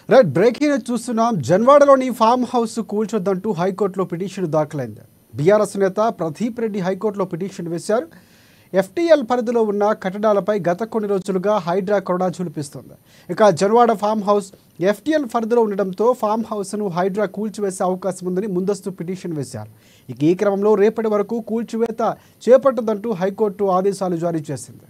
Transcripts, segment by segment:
Right breaking news చూస్తున్నాం జన్వాడలోని farm house కూల్చొద్దంటూ హైకోర్టులో petition దాఖలైంది BRS నేత ప్రదీప్ రెడ్డి హైకోర్టులో పిటిషన్ వేశారు ఎఫ్టీఎల్ పరిధిలో ఉన్న కట్టడాలపై గత కొన్ని రోజులుగా హైడ్రా కొరడా చూపిస్తుంది ఇక జన్వాడ ఫామ్ హౌస్ ఎఫ్టీఎల్ పరిధిలో ఉండడంతో ఫామ్ హౌస్ను హైడ్రా కూల్చివేసే అవకాశం ఉందని ముందస్తు పిటిషన్ వేశారు ఇక ఈ క్రమంలో రేపటి వరకు కూల్చివేత చేపట్టదంటూ హైకోర్టు ఆదేశాలు జారీ చేసింది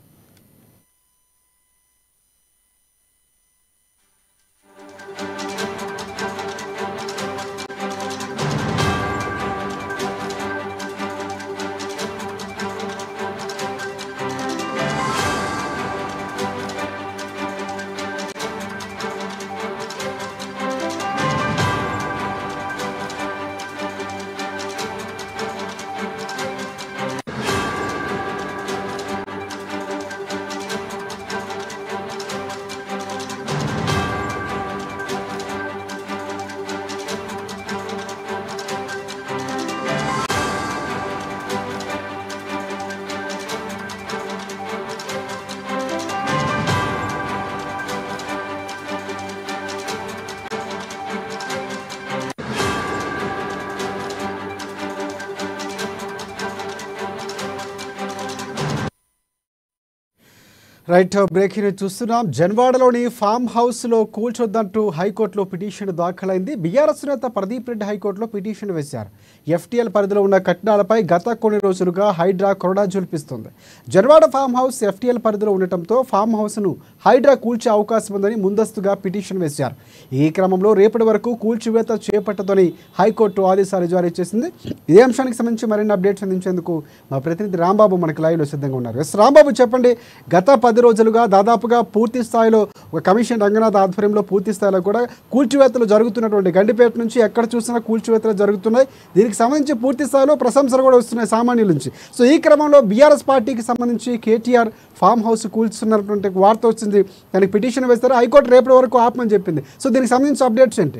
రైట్ బ్రేకింగ్ న్యూస్ చూస్తున్నాం జన్వాడలోని ఫామ్ హౌస్లో కూల్చొద్దంటూ హైకోర్టులో పిటిషన్ దాఖలైంది బీఆర్ఎస్ నేత ప్రదీప్ రెడ్డి హైకోర్టులో పిటిషన్ వేశారు ఎఫ్టీఎల్ పరిధిలో ఉన్న కట్టడాలపై గత కొన్ని రోజులుగా హైడ్రా కొరడా జులిపిస్తుంది జన్వాడ ఫామ్ హౌస్ ఎఫ్టీఎల్ పరిధిలో ఉండటంతో ఫామ్ హౌస్ను హైడ్రా కూల్చే అవకాశం ఉందని ముందస్తుగా పిటిషన్ వేశారు ఈ క్రమంలో రేపటి వరకు కూల్చివేత చేపట్టదని హైకోర్టు ఆదేశాలు జారీ చేసింది ఇదే అంశానికి సంబంధించి మరిన్ని అప్డేట్స్ అందించేందుకు మా ప్రతినిధి రాంబాబు మనకి లైవ్లో సిద్ధంగా ఉన్నారు ఎస్ రాంబాబు చెప్పండి గత పది రోజులుగా దాదాపుగా పూర్తి స్థాయిలో ఒక కమిషన్ రంగనాథ్ ఆధ్వర్యంలో పూర్తి స్థాయిలో కూడా కూల్చివేతలు జరుగుతున్నటువంటి గండిపేట నుంచి ఎక్కడ చూసినా కూల్చివేతలు జరుగుతున్నాయి దీనికి సంబంధించి పూర్తి స్థాయిలో ప్రశంసలు కూడా వస్తున్నాయి సామాన్యుల నుంచి సో ఈ క్రమంలో బీఆర్ఎస్ పార్టీకి సంబంధించి కేటీఆర్ ఫామ్ హౌస్ కూల్చున్నటువంటి వార్త వచ్చింది దానికి పిటిషన్ వేస్తారు హైకోర్టు రేపటి వరకు ఆపమని చెప్పింది సో దీనికి సంబంధించి అప్డేట్స్ ఏంటి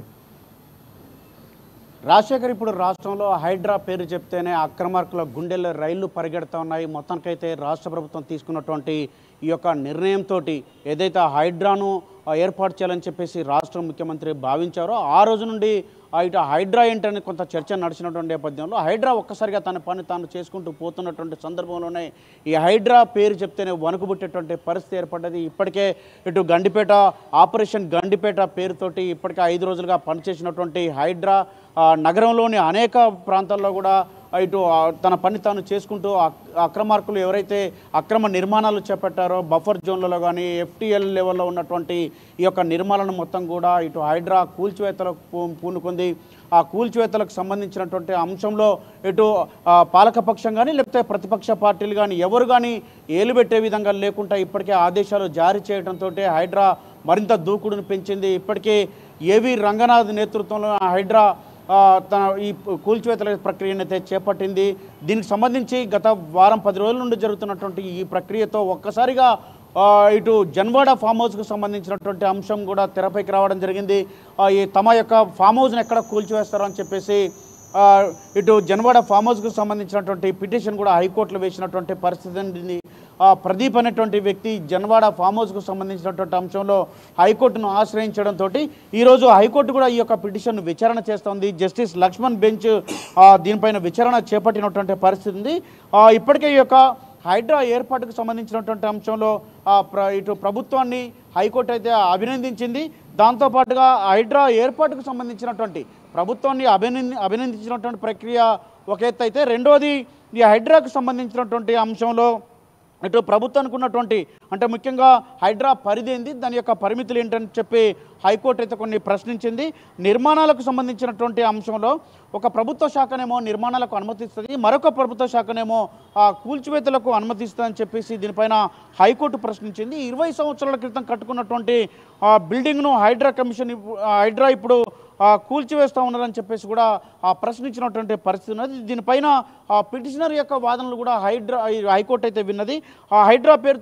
రాజశేఖర్ ఇప్పుడు రాష్ట్రంలో హైడ్రా పేరు చెప్తేనే అక్రమార్కుల గుండెల్లో రైళ్లు పరిగెడుతూ ఉన్నాయి మొత్తానికైతే రాష్ట్ర ప్రభుత్వం తీసుకున్నటువంటి ఈ యొక్క నిర్ణయంతో ఏదైతే హైడ్రాను ఆ, ఏర్పాటు చేయాలని చెప్పేసి రాష్ట్ర ముఖ్యమంత్రి భావించారో ఆ రోజు నుండి ఆ ఇటు హైడ్రా ఏంటని కొంత చర్చ నడిచినటువంటి నేపథ్యంలో హైడ్రా ఒక్కసారిగా తన పని తాను చేసుకుంటూ పోతున్నటువంటి సందర్భంలోనే ఈ హైడ్రా పేరు చెప్తేనే వణుకుబుట్టేటువంటి పరిస్థితి ఏర్పడ్డది ఇప్పటికే ఇటు గండిపేట ఆపరేషన్ గండిపేట పేరుతోటి ఇప్పటికే ఐదు రోజులుగా పనిచేసినటువంటి హైడ్రా ఆ, నగరంలోని అనేక ప్రాంతాల్లో కూడా ఇటు ఆ, తన పని తాను చేసుకుంటూ అక్- అక్రమార్కులు ఎవరైతే అక్రమ నిర్మాణాలు చేపట్టారో బఫర్ జోన్లలో కానీ ఎఫ్టీఎల్ లెవెల్లో ఉన్నటువంటి ఈ యొక్క నిర్మాణాలను మొత్తం కూడా ఇటు హైడ్రా కూల్చివేతలకు పూ- పూనుకుంది ఆ కూల్చివేతలకు సంబంధించినటువంటి అంశంలో ఇటు ఆ, పాలకపక్షం కానీ లేకపోతే ప్రతిపక్ష పార్టీలు కానీ ఎవరు కానీ ఏలుబెట్టే విధంగా లేకుండా ఇప్పటికే ఆదేశాలు జారీ చేయడంతో హైడ్రా మరింత దూకుడును పెంచింది ఇప్పటికే ఏవి రంగనాథ్ నేతృత్వంలో హైడ్రా ఆ, తన ఈ కూల్చివేతల ప్రక్రియను అయితే చేపట్టింది దీనికి సంబంధించి గత వారం పది రోజుల నుండి జరుగుతున్నటువంటి ఈ ప్రక్రియతో ఒక్కసారిగా ఆ, ఇటు జన్వాడ ఫామ్ హౌస్కు సంబంధించినటువంటి అంశం కూడా తెరపైకి రావడం జరిగింది ఆ, ఈ తమ యొక్క ఫామ్ హౌస్ని ఎక్కడ కూల్చివేస్తారో అని చెప్పేసి ఆ, ఇటు జన్వాడ ఫామ్ హౌస్కు సంబంధించినటువంటి పిటిషన్ కూడా హైకోర్టులో వేసినటువంటి పరిస్థితి ఉంది. ఆ, ప్రదీప్ అనేటువంటి వ్యక్తి జన్వాడ ఫామ్ హౌస్కు సంబంధించినటువంటి అంశంలో హైకోర్టును ఆశ్రయించడంతో ఈరోజు హైకోర్టు కూడా ఈ యొక్క పిటిషన్ విచారణ చేస్తోంది జస్టిస్ లక్ష్మణ్ బెంచ్ ఆ, దీనిపైన విచారణ చేపట్టినటువంటి పరిస్థితి ఉంది ఆ, ఇప్పటికే ఈ యొక్క హైడ్రా ఏర్పాటుకు సంబంధించినటువంటి అంశంలో ఆ, ప్ర ఇటు ప్రభుత్వాన్ని హైకోర్టు అయితే అభినందించింది దాంతోపాటుగా హైడ్రా ఏర్పాటుకు సంబంధించినటువంటి ప్రభుత్వాన్ని అభినంది అభినందించినటువంటి ప్రక్రియ ఒక ఎత్తు అయితే రెండోది ఈ హైడ్రాకు సంబంధించినటువంటి అంశంలో ఇటు ప్రభుత్వానికి ఉన్నటువంటి అంటే ముఖ్యంగా హైడ్రా పరిధి ఏంది దాని యొక్క పరిమితులు ఏంటని చెప్పి హైకోర్టు అయితే కొన్ని ప్రశ్నించింది నిర్మాణాలకు సంబంధించినటువంటి అంశంలో ఒక ప్రభుత్వ శాఖనేమో నిర్మాణాలకు అనుమతిస్తుంది మరొక ప్రభుత్వ శాఖనేమో ఆ కూల్చివేతలకు అనుమతిస్తుందని చెప్పేసి దీనిపైన హైకోర్టు ప్రశ్నించింది ఇరవై సంవత్సరాల క్రితం కట్టుకున్నటువంటి ఆ బిల్డింగ్ను హైడ్రా కమిషన్ ఇప్పు- ఆ హైడ్రా ఇప్పుడు ఆ, కూల్చివేస్తూ ఉన్నారని చెప్పేసి కూడా ఆ ప్రశ్నించినటువంటి పరిస్థితి ఉన్నది దీనిపైన ఆ పిటిషనర్ యొక్క వాదనలు కూడా హైడ్రా ఈ హైకోర్టు అయితే విన్నది ఆ హైడ్రా పేరుతో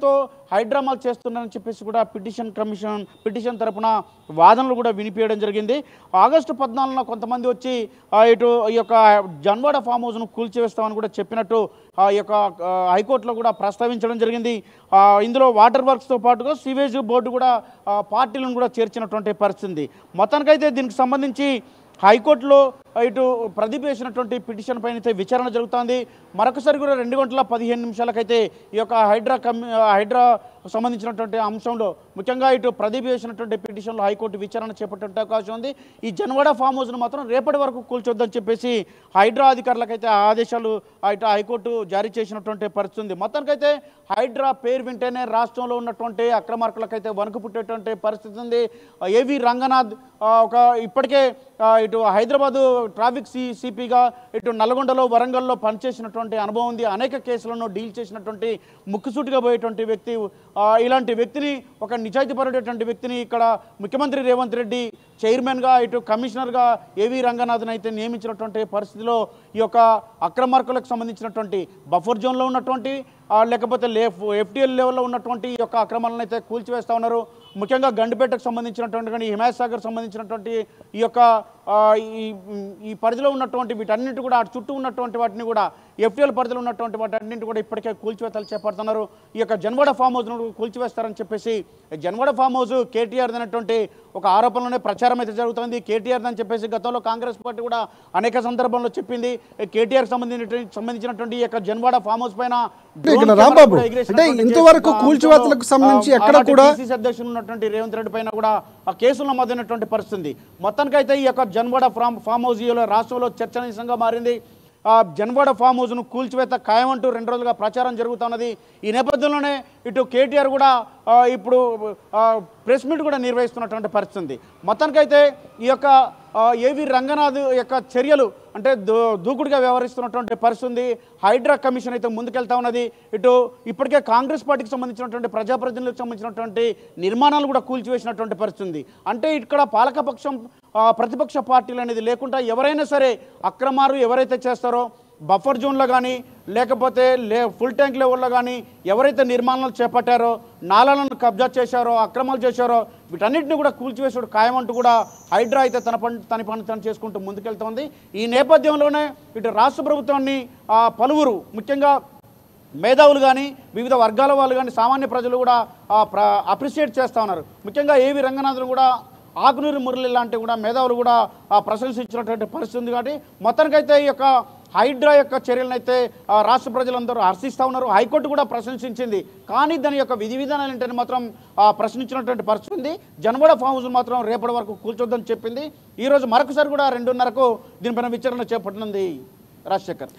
హైడ్రామాల్ చేస్తున్నారని చెప్పేసి కూడా పిటిషన్ కమిషన్ పిటిషన్ తరపున వాదనలు కూడా వినిపించడం జరిగింది ఆగస్టు పద్నాలుగున కొంతమంది వచ్చి ఆ, ఇటు ఈ యొక్క జన్వాడ ఫామ్ హౌస్ను కూల్చివేస్తామని కూడా చెప్పినట్టు ఆ యొక్క ఆ, హైకోర్టులో కూడా ప్రస్తావించడం జరిగింది ఆ, ఇందులో వాటర్ వర్క్స్తో పాటుగా సివేజ్ బోర్డు కూడా ఆ, పార్టీలను కూడా చేర్చినటువంటి పరిస్థితి ఉంది. మొత్తానికైతే దీనికి సంబంధించి హైకోర్టులో ఇటు ప్రదీప్ వేసినటువంటి పిటిషన్ పైన అయితే విచారణ జరుగుతోంది మరొకసారి కూడా రెండు గంటల పదిహేను నిమిషాలకైతే ఈ యొక్క హైడ్రా కమి హైడ్రా సంబంధించినటువంటి అంశంలో ముఖ్యంగా ఇటు ప్రదీప్ వేసినటువంటి పిటిషన్లో హైకోర్టు విచారణ చేపట్టే అవకాశం ఉంది ఈ జన్వాడ ఫామ్ హౌస్ను మాత్రం రేపటి వరకు కూల్చొద్దని చెప్పేసి హైడ్రా అధికారులకైతే ఆదేశాలు ఇటు హైకోర్టు జారీ చేసినటువంటి పరిస్థితి ఉంది మొత్తానికైతే హైడ్రా పేరు వింటేనే రాష్ట్రంలో ఉన్నటువంటి అక్రమార్కులకైతే వణుకు పుట్టేటువంటి పరిస్థితి ఉంది ఏవి రంగనాథ్ ఆ, ఒక ఇప్పటికే ఆ, ఇటు హైదరాబాదు ట్రాఫిక్ సి సిపిగా ఇటు నల్గొండలో వరంగల్లో పనిచేసినటువంటి అనుభవం ఉంది అనేక కేసులను డీల్ చేసినటువంటి ముక్కుసూటిగా పోయేటువంటి వ్యక్తి ఆ, ఇలాంటి వ్యక్తిని ఒక నిజాయితీపరుడేటువంటి వ్యక్తిని ఇక్కడ ముఖ్యమంత్రి రేవంత్ రెడ్డి చైర్మన్గా ఇటు కమిషనర్గా ఏవి రంగనాథన్ అయితే నియమించినటువంటి పరిస్థితిలో ఈ యొక్క అక్రమార్కులకు సంబంధించినటువంటి బఫర్ జోన్లో ఉన్నటువంటి ఆ, లేకపోతే లే ఎఫ్టీఎల్ లెవెల్లో ఉన్నటువంటి ఈ యొక్క అక్రమాలను అయితే కూల్చివేస్తా ఉన్నారు ముఖ్యంగా గండిపేటకు సంబంధించినటువంటి కానీ హిమాయత్ సాగర్ సంబంధించినటువంటి ఈ యొక్క ఆ, ఈ ఈ పరిధిలో ఉన్నటువంటి వీటన్నిటి కూడా అటు చుట్టూ ఉన్నటువంటి వాటిని కూడా ఎఫ్టీఎల్ పరిధిలో ఉన్నటువంటి వాటన్నింటి కూడా ఇప్పటికే కూల్చివేతలు చేపడుతున్నారు ఈ యొక్క జన్వాడ ఫామ్ హౌస్ను కూల్చివేస్తారని చెప్పేసి జన్వాడ ఫామ్ హౌస్ కేటీఆర్ అనేటువంటి ఒక ఆరోపణలోనే ప్రచారం అయితే జరుగుతుంది కేటీఆర్ అని చెప్పేసి గతంలో కాంగ్రెస్ పార్టీ కూడా అనేక సందర్భంలో చెప్పింది కేటీఆర్ సంబంధించినటువంటి సంబంధించినటువంటి ఈ యొక్క జన్వాడ ఫామ్ హౌస్ పైన ఇక్కడ డ్రోన్ రాంబాబు, కెమెరా కూడా ఎగిరేసినటువంటి అంటే ఇంతవరకు కేసు, ఆ కూల్చివేతలకు అంశంలో, సంబంధించి ఆ, ఎక్కడ ఆనాటి కూడా- PCC అధ్యక్షులు ఉన్నటువంటి రేవంత్ రెడ్డి పైన కూడా ఆ కేసులు నమోదైనటువంటి పరిస్థితి ఉంది. మొత్తానికైతే ఈ యొక్క జన్వాడ ఫామ్ ఫామ్ హౌస్ ఈలో రాష్ట్రంలో చర్చనీయాంశంగా మారింది ఆ జన్వాడ ఫామ్ హౌస్ను కూల్చివేత ఖాయమంటూ రెండు రోజులుగా ప్రచారం జరుగుతున్నది ఈ నేపథ్యంలోనే ఇటు కేటీఆర్ కూడా ఆ, ఇప్పుడు ఆ, ప్రెస్ మీట్ కూడా నిర్వహిస్తున్నటువంటి పరిస్థితి ఉంది. మొత్తానికైతే ఈ యొక్క ఆ, ఏవి రంగనాథ్ యొక్క చర్యలు అంటే దూ దూకుడుగా వ్యవహరిస్తున్నటువంటి పరిస్థితి ఉంది హైడ్రా కమిషన్ అయితే ముందుకెళ్తా ఉన్నది ఇటు ఇప్పటికే కాంగ్రెస్ పార్టీకి సంబంధించినటువంటి ప్రజాప్రతినిధులకు సంబంధించినటువంటి నిర్మాణాలు కూడా కూల్చివేసినటువంటి పరిస్థితి ఉంది అంటే ఇక్కడ పాలకపక్షం ఆ, ప్రతిపక్ష పార్టీలు అనేది లేకుండా ఎవరైనా సరే అక్రమాలు ఎవరైతే చేస్తారో బఫర్ జోన్లో కానీ లేకపోతే లే ఫుల్ ట్యాంక్ లెవెల్లో కానీ ఎవరైతే నిర్మాణాలు చేపట్టారో నాలాలను కబ్జా చేశారో అక్రమాలు చేశారో వీటన్నిటిని కూడా కూల్చివేసాడు ఖాయమంటూ కూడా హైడ్రా అయితే తన పని తన పని తను చేసుకుంటూ ముందుకెళ్తోంది ఈ నేపథ్యంలోనే ఇటు రాష్ట్ర ప్రభుత్వాన్ని ఆ, పలువురు ముఖ్యంగా మేధావులు కానీ వివిధ వర్గాల వాళ్ళు కానీ సామాన్య ప్రజలు కూడా అప్రిషియేట్ చేస్తూ ఉన్నారు ముఖ్యంగా ఏవి రంగనాథులు కూడా ఆకునూరి మురళి లాంటి కూడా మేధావులు కూడా ఆ, ప్రశంసించినటువంటి పరిస్థితి ఉంది కాబట్టి మొత్తానికైతే ఈ యొక్క హైడ్రా యొక్క చర్యలను అయితే ఆ, రాష్ట్ర ప్రజలందరూ హర్షిస్తూ ఉన్నారు హైకోర్టు కూడా ప్రశంసించింది కానీ దాని యొక్క విధి విధానాలు ఏంటని మాత్రం ఆ, ప్రశ్నించినటువంటి పరిస్థితి ఉంది జనవడ ఫామ్ హౌస్ మాత్రం రేపటి వరకు కూర్చోద్దని చెప్పింది ఈరోజు మరొకసారి కూడా రెండున్నరకు దీనిపైన విచారణ చేపట్టనుంది రాజశేఖర్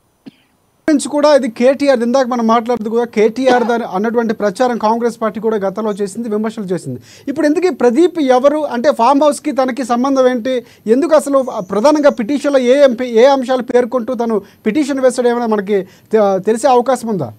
నుంచి కూడా ఇది కేటీఆర్ ఇందాక మనం మాట్లాడుతూ కూడా కేటీఆర్ దాని అన్నటువంటి ప్రచారం కాంగ్రెస్ పార్టీ కూడా గతంలో చేసింది విమర్శలు చేసింది ఇప్పుడు ఎందుకు ఈ ప్రదీప్ ఎవరు అంటే ఫామ్ హౌస్కి తనకి సంబంధం ఏంటి ఎందుకు అసలు ప్రధానంగా పిటిషన్లో ఏ ఎంపీ ఏ అంశాలు పేర్కొంటూ తను పిటిషన్ వేస్తాడు ఏమైనా మనకి తె- తెలిసే అవకాశం ఉందా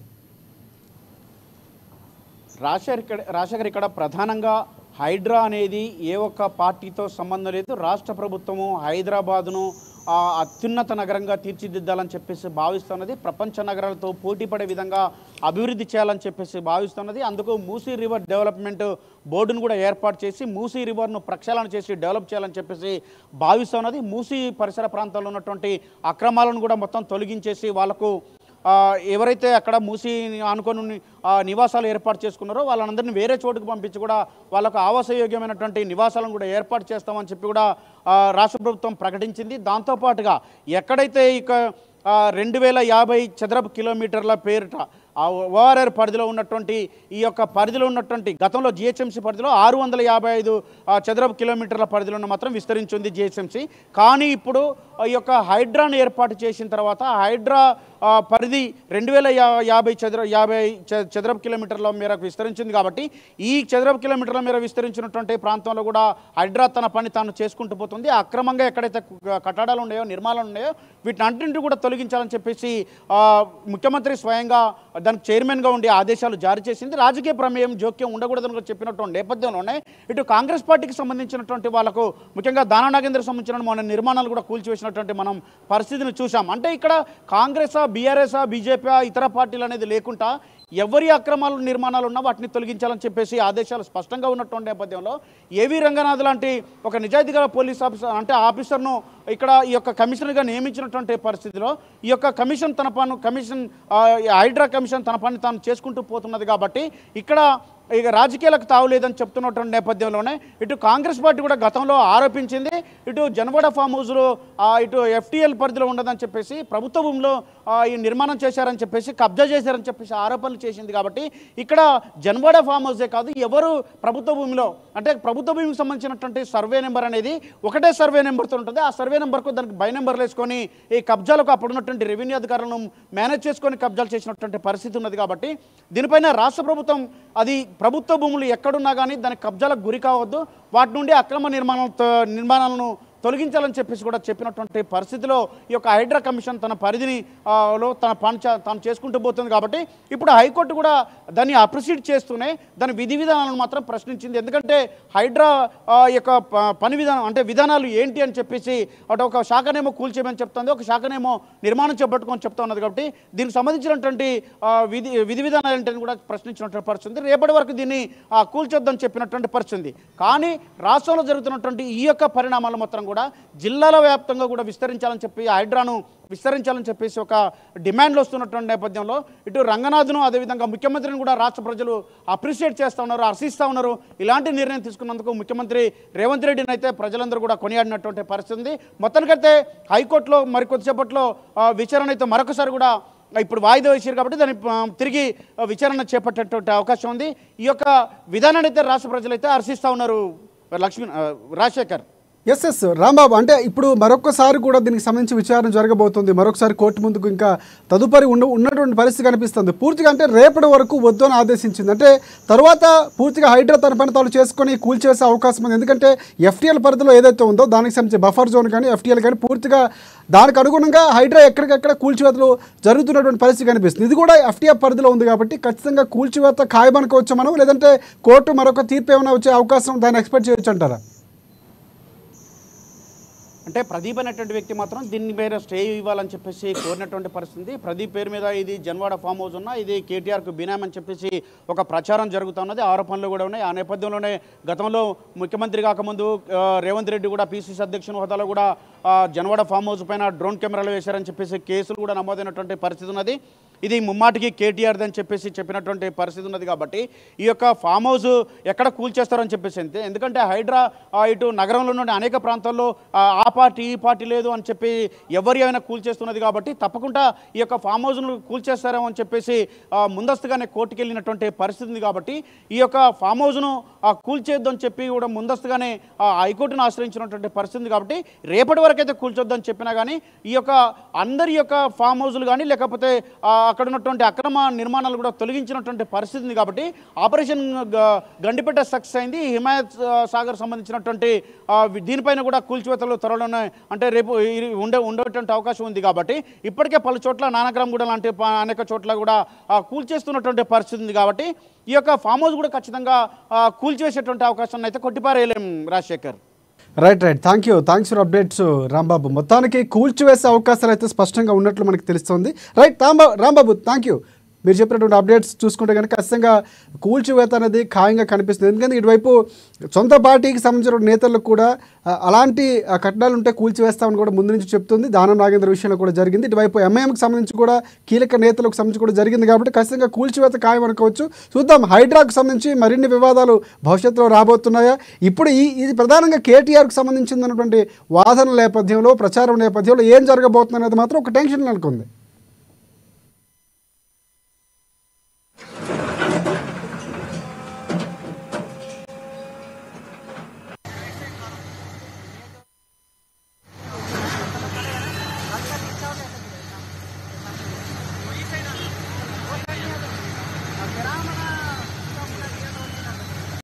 రాజశేఖర్ ఇక్కడ రాజశేఖర్ ఇక్కడ ప్రధానంగా హైడ్రా అనేది ఏ ఒక్క పార్టీతో సంబంధం లేదు రాష్ట్ర ప్రభుత్వము హైదరాబాదును ఆ, అత్యున్నత నగరంగా తీర్చిదిద్దాలని చెప్పేసి భావిస్తున్నది ప్రపంచ నగరాలతో పోటీ పడే విధంగా అభివృద్ధి చేయాలని చెప్పేసి భావిస్తున్నది అందుకు మూసీ రివర్ డెవలప్మెంట్ బోర్డును కూడా ఏర్పాటు చేసి మూసీ రివర్ను ప్రక్షాళన చేసి డెవలప్ చేయాలని చెప్పేసి భావిస్తున్నది మూసీ పరిసర ప్రాంతాల్లో ఉన్నటువంటి అక్రమాలను కూడా మొత్తం తొలగించేసి వాళ్ళకు ఆ, ఎవరైతే అక్కడ మూసి ఆనుకొని ఉన్న, ఆ, నివాసాలు ఏర్పాటు చేసుకున్నారో వాళ్ళందరినీ వేరే చోటుకు పంపించి కూడా వాళ్ళకు ఆవాసయోగ్యమైనటువంటి నివాసాలను కూడా ఏర్పాటు చేస్తామని చెప్పి కూడా ఆ, రాష్ట్ర ప్రభుత్వం ప్రకటించింది దాంతోపాటుగా ఎక్కడైతే ఇక ఆ, రెండు వేల యాభై చదరపు కిలోమీటర్ల పేరిట ఆ ఓఆర్ఆర్ పరిధిలో ఉన్నటువంటి ఈ యొక్క పరిధిలో ఉన్నటువంటి గతంలో జిహెచ్ఎంసీ పరిధిలో ఆరు వందల యాభై ఐదు ఆ, చదరపు కిలోమీటర్ల పరిధిలో మాత్రం విస్తరించింది జిహెచ్ఎంసీ కానీ ఇప్పుడు ఈ యొక్క హైడ్రాను ఏర్పాటు చేసిన తర్వాత హైడ్రా ఆ, పరిధి రెండు వేల యా- యాభై చదర యాభై చ- చదరపు కిలోమీటర్ల మేరకు విస్తరించింది కాబట్టి ఈ చదరపు కిలోమీటర్ల మేర విస్తరించినటువంటి ప్రాంతంలో కూడా హైడ్రా తన పని తాను చేసుకుంటూ పోతుంది అక్రమంగా ఎక్కడైతే కు- కట్టడాలు ఉన్నాయో నిర్మాణాలు ఉన్నాయో వీటిని అన్నింటినీ కూడా తొలగించాలని చెప్పేసి ఆ, ముఖ్యమంత్రి స్వయంగా దానికి చైర్మన్గా ఉండి ఆదేశాలు జారీ చేసింది రాజకీయ ప్రమేయం జోక్యం ఉండకూడదని కూడా చెప్పినటువంటి నేపథ్యంలోనే ఇటు కాంగ్రెస్ పార్టీకి సంబంధించినటువంటి వాళ్ళకు ముఖ్యంగా దానా నాగేంద్ర సంబంధించిన మన నిర్మాణాలు కూడా కూల్చివేసినటువంటి మనం పరిస్థితిని చూసాం అంటే ఇక్కడ కాంగ్రెసా బీఆర్ఎస్ఆ బీజేపీ ఇతర పార్టీలు అనేది లేకుండా ఎవరి అక్రమాలు నిర్మాణాలు ఉన్నా వాటిని తొలగించాలని చెప్పేసి ఆదేశాలు స్పష్టంగా ఉన్నటువంటి నేపథ్యంలో ఏవి రంగనాథ్ లాంటి ఒక నిజాయితీ గల పోలీస్ ఆఫీసర్ అంటే ఆఫీసర్ను ఇక్కడ ఈ యొక్క కమిషనర్గా నియమించినటువంటి పరిస్థితిలో ఈ యొక్క కమిషన్ తన పను కమిషన్ ఆ, ఈ హైడ్రా కమిషన్ తన పని తాను చేసుకుంటూ పోతున్నది కాబట్టి ఇక్కడ ఇక రాజకీయాలకు తావులేదని చెప్తున్నటువంటి నేపథ్యంలోనే ఇటు కాంగ్రెస్ పార్టీ కూడా గతంలో ఆరోపించింది ఇటు జనవాడ ఫామ్ హౌస్లో ఆ, ఇటు ఎఫ్టీఎల్ పరిధిలో ఉండదని చెప్పేసి ప్రభుత్వ భూమిలో ఆ, ఈ నిర్మాణం చేశారని చెప్పేసి కబ్జా చేశారని చెప్పేసి ఆరోపణలు చేసింది కాబట్టి ఇక్కడ జనవాడ ఫామ్ హౌసే కాదు ఎవరు ప్రభుత్వ భూమిలో అంటే ప్రభుత్వ భూమికి సంబంధించినటువంటి సర్వే నెంబర్ అనేది ఒకటే సర్వే నెంబర్తో ఉంటుంది ఆ సర్వే నెంబర్కు దానికి బై నెంబర్లు వేసుకొని ఈ కబ్జాలకు అప్పుడున్నటువంటి రెవెన్యూ అధికారులను మేనేజ్ చేసుకొని కబ్జాలు చేసినటువంటి పరిస్థితి ఉన్నది కాబట్టి దీనిపైన రాష్ట్ర ప్రభుత్వం అది ప్రభుత్వ భూములు ఎక్కడున్నా కానీ దానికి కబ్జాలకు గురి కావద్దు వాటి నుండి అక్రమ నిర్మాణాలతో నిర్మాణాలను తొలగించాలని చెప్పేసి కూడా చెప్పినటువంటి పరిస్థితిలో ఈ యొక్క హైడ్రా కమిషన్ తన పరిధిని ఆ, లో తన పని చే- తాను చేసుకుంటూ పోతుంది కాబట్టి ఇప్పుడు హైకోర్టు కూడా దాన్ని అప్రిషియేట్ చేస్తూనే దాని విధి విధానాలను మాత్రం ప్రశ్నించింది ఎందుకంటే హైడ్రా ఆ, యొక్క ప- పని విధానం అంటే విధానాలు ఏంటి అని చెప్పేసి అటు ఒక శాఖనేమో కూల్చేయమని చెప్తుంది ఒక శాఖనేమో నిర్మాణం చేపట్టుకొని చెప్తా ఉన్నది కాబట్టి దీనికి సంబంధించినటువంటి ఆ, విధి విధి విధానాలు ఏంటని కూడా ప్రశ్నించినటువంటి పరిస్థితి ఉంది. రేపటి వరకు దీన్ని ఆ, కూల్చొద్దని చెప్పినటువంటి పరిస్థితి ఉంది. కానీ రాష్ట్రంలో జరుగుతున్నటువంటి ఈ యొక్క పరిణామాలు మాత్రం కూడా జిల్లాల వ్యాప్తంగా కూడా విస్తరించాలని చెప్పి హైడ్రాను విస్తరించాలని చెప్పేసి ఒక డిమాండ్లు వస్తున్నటువంటి నేపథ్యంలో ఇటు రంగనాథ్ను అదేవిధంగా ముఖ్యమంత్రిని కూడా రాష్ట్ర ప్రజలు అప్రిషియేట్ చేస్తూ ఉన్నారు హర్షిస్తూ ఉన్నారు ఇలాంటి నిర్ణయం తీసుకున్నందుకు ముఖ్యమంత్రి రేవంత్ రెడ్డిని అయితే ప్రజలందరూ కూడా కొనియాడినటువంటి పరిస్థితి ఉంది మొత్తానికైతే హైకోర్టులో మరికొద్దిసేపట్లో ఆ, విచారణ అయితే మరొకసారి కూడా ఇప్పుడు వాయిదా వేసారు కాబట్టి దాన్ని ఆ, తిరిగి ఆ, విచారణ చేపట్టేటువంటి అవకాశం ఉంది ఈ యొక్క విధానాన్ని అయితే రాష్ట్ర ప్రజలు అయితే హర్షిస్తూ ఉన్నారు లక్ష్మీ ఆ, రాజశేఖర్ ఎస్ ఎస్ రాంబాబు అంటే ఇప్పుడు మరొకసారి కూడా దీనికి సంబంధించి విచారణ జరగబోతుంది మరొకసారి కోర్టు ముందుకు ఇంకా తదుపరి ఉన్న ఉన్నటువంటి పరిస్థితి కనిపిస్తుంది పూర్తిగా అంటే రేపటి వరకు వద్దు అని ఆదేశించింది అంటే తర్వాత పూర్తిగా హైడ్రా తన పని తాను చేసుకొని కూల్చేసే అవకాశం ఉంది ఎందుకంటే ఎఫ్టీఎల్ పరిధిలో ఏదైతే ఉందో దానికి సంబంధించి బఫర్ జోన్ కానీ ఎఫ్టీఎల్ కానీ పూర్తిగా దానికి అనుగుణంగా హైడ్రా ఎక్కడికెక్కడ కూల్చివేతలు జరుగుతున్నటువంటి పరిస్థితి కనిపిస్తుంది ఇది కూడా ఎఫ్టీఎఫ్ పరిధిలో ఉంది కాబట్టి ఖచ్చితంగా కూల్చివేత ఖాయమనుకోవచ్చు మనం లేదంటే కోర్టు మరొక తీర్పు ఏమైనా వచ్చే అవకాశం దాన్ని ఎక్స్పెక్ట్ చేయొచ్చు అంటారా అంటే ప్రదీప్ అనేటువంటి వ్యక్తి మాత్రం దీని మీద స్టే ఇవ్వాలని చెప్పేసి కోరినటువంటి పరిస్థితి ఉంది. ప్రదీప్ పేరు మీద ఇది జన్వాడ ఫామ్ హౌస్ ఉన్న ఇది కేటీఆర్కు బినామీ అని చెప్పేసి ఒక ప్రచారం జరుగుతున్నది ఆరోపణలు కూడా ఉన్నాయి ఆ నేపథ్యంలోనే గతంలో ముఖ్యమంత్రి కాకముందు ఆ, రేవంత్ రెడ్డి కూడా పీసీసీ అధ్యక్షుని హోదాలో కూడా ఆ, జన్వాడ ఫామ్ హౌస్ పైన డ్రోన్ కెమెరాలు వేశారని చెప్పేసి కేసులు కూడా నమోదైనటువంటి పరిస్థితి ఉన్నది ఇది ముమ్మాటికి కేటీఆర్ది అని చెప్పేసి చెప్పినటువంటి పరిస్థితి ఉన్నది కాబట్టి ఈ యొక్క ఫామ్ హౌస్ ఎక్కడ కూల్చేస్తారని చెప్పేసి అంతే ఎందుకంటే హైడ్రా ఆ, ఇటు నగరంలో నుండి అనేక ప్రాంతాల్లో ఆ, ఆ పార్టీ ఈ పార్టీ లేదు అని చెప్పి ఎవరి అయినా కూల్చేస్తున్నది కాబట్టి తప్పకుండా ఈ యొక్క ఫామ్ హౌస్ను కూల్చేస్తారేమో అని చెప్పేసి ఆ, ముందస్తుగానే కోర్టుకు వెళ్ళినటువంటి పరిస్థితి ఉంది కాబట్టి ఈ యొక్క ఫామ్ హౌస్ను ఆ, కూల్చేద్దని చెప్పి కూడా ముందస్తుగానే ఆ, హైకోర్టును ఆశ్రయించినటువంటి పరిస్థితి ఉంది కాబట్టి రేపటి వరకు అయితే కూల్చొద్దని చెప్పినా కానీ ఈ యొక్క అందరి యొక్క ఫామ్ హౌస్లు కానీ లేకపోతే ఆ, అక్కడ ఉన్నటువంటి అక్రమ నిర్మాణాలు కూడా తొలగించినటువంటి పరిస్థితి ఉంది కాబట్టి ఆపరేషన్ గ- గండిపేట సక్సెస్ అయింది హిమాయత్ ఆ, సాగర్ సంబంధించినటువంటి ఆ, వి- దీనిపైన కూడా కూల్చివేతలు త్వరలోనే అంటే రేపు ఈ- ఉండే ఉండేటువంటి అవకాశం ఉంది కాబట్టి ఇప్పటికే పలు చోట్ల నానక్రమ్ కూడా లాంటి ప- అనేక చోట్ల కూడా ఆ, కూల్చేస్తున్నటువంటి పరిస్థితి ఉంది కాబట్టి ఈ యొక్క ఫామ్ హౌస్ కూడా ఖచ్చితంగా ఆ, కూల్చివేసేటువంటి అవకాశం అయితే కొట్టిపారేయలేం Rajasekhar right right thank you thanks for updates Rambabu మొత్తానికి కూల్చివేసే అవకాశాలు అయితే స్పష్టంగా ఉన్నట్లు మనకి తెలుస్తుంది right Rambabu Rambabu thank you మీరు చెప్పినటువంటి అప్డేట్స్ చూసుకుంటే కనుక ఖచ్చితంగా కూల్చివేత అనేది ఖాయంగా కనిపిస్తుంది ఎందుకంటే ఇటువైపు సొంత పార్టీకి సంబంధించిన నేతలకు కూడా ఆ, అలాంటి ఆ, కట్టడాలు ఉంటే కూల్చివేస్తామని కూడా ముందు నుంచి చెప్తుంది దానం నాగేంద్ర విషయంలో కూడా జరిగింది ఇటువైపు ఎంఐఎంకి సంబంధించి కూడా కీలక నేతలకు సంబంధించి కూడా జరిగింది కాబట్టి ఖచ్చితంగా కూల్చివేత ఖాయం అనుకోవచ్చు చూద్దాం హైడ్రాకు సంబంధించి మరిన్ని వివాదాలు భవిష్యత్తులో రాబోతున్నాయా ఇప్పుడు ఈ ఇది ప్రధానంగా కేటీఆర్కి సంబంధించినటువంటి వాదన నేపథ్యంలో ప్రచారం నేపథ్యంలో ఏం జరగబోతుంది అనేది మాత్రం ఒక టెన్షన్ నెలకొంది